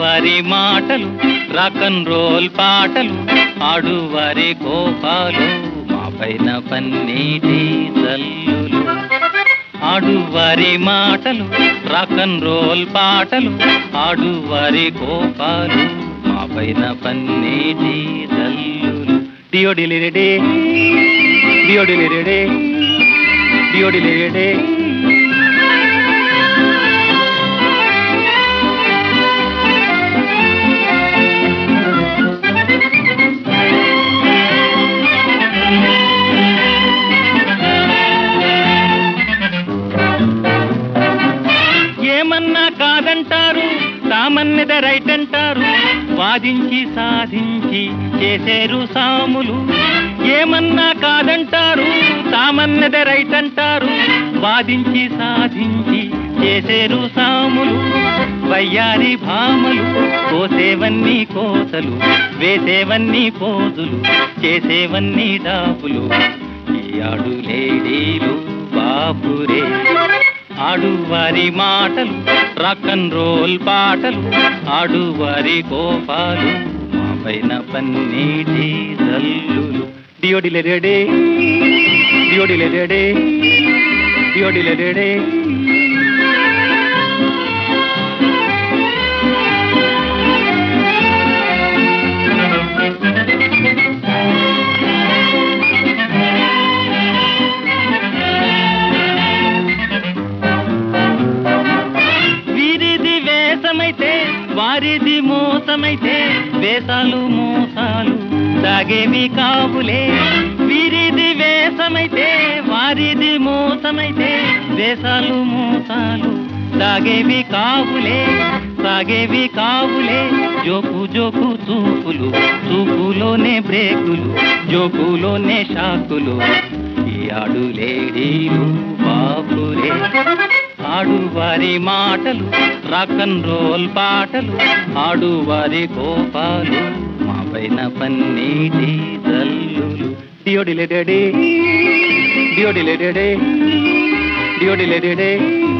ఆడువారి మాటలు రాకన్ రోల్ పాటలు ఆడువారి కోపాలు మా పైన పన్నీటి జల్లులు ఆడువారి మాటలు రాకన్ రోల్ పాటలు ఆడువారి కోపాలు మా పైన పన్నీటి జల్లులు డియోడిలిరెడే డియోడిలిరెడే డియోడిలిరెడే ఏమన్నా కాదంటారు సామాన్యద రైట్ అంటారు వాదించి సాధించి చేసేరు సాములు ఏమన్నా కాదంటారు సామాన్యద రైట్ అంటారు వాదించి సాధించి చేసేరు సాములు వయ్యారి భామలు కోసేవన్నీ కోతలు వేసేవన్నీ పోజులు చేసేవన్నీ డాబులు ఈ ఆడు లేడీలు బాపురే ఆడువారి మాటలు రకన్ రోల్ పాటలు ఆడువారి కోపాలు మా పైన పన్నీటి జల్లులు డియోడిలెడే డియోడిలెడే డియోడిలెడే వీరిది వేషమైతే వారిది మోసమైతే వేషాలు మోసాలు సాగేవి కావులే వీరిది వేషమైతే వారిది మోసమైతే వేషాలు మోసాలు సాగేవి కావులే సాగేవి కావులే జోకు జోకు చూపులు చూపులోనే బ్రేకులు జోకులోనే షాకులు ఈ ఆడు లేడీలు బాపులే ఆడువారి మాటలు రాకన్ రోల్ పాటలు ఆడువారి కోపాలు మా పైన పన్నీటి జల్లులు డియోడిలెడే డియోడిలెడే డియోడిలెడే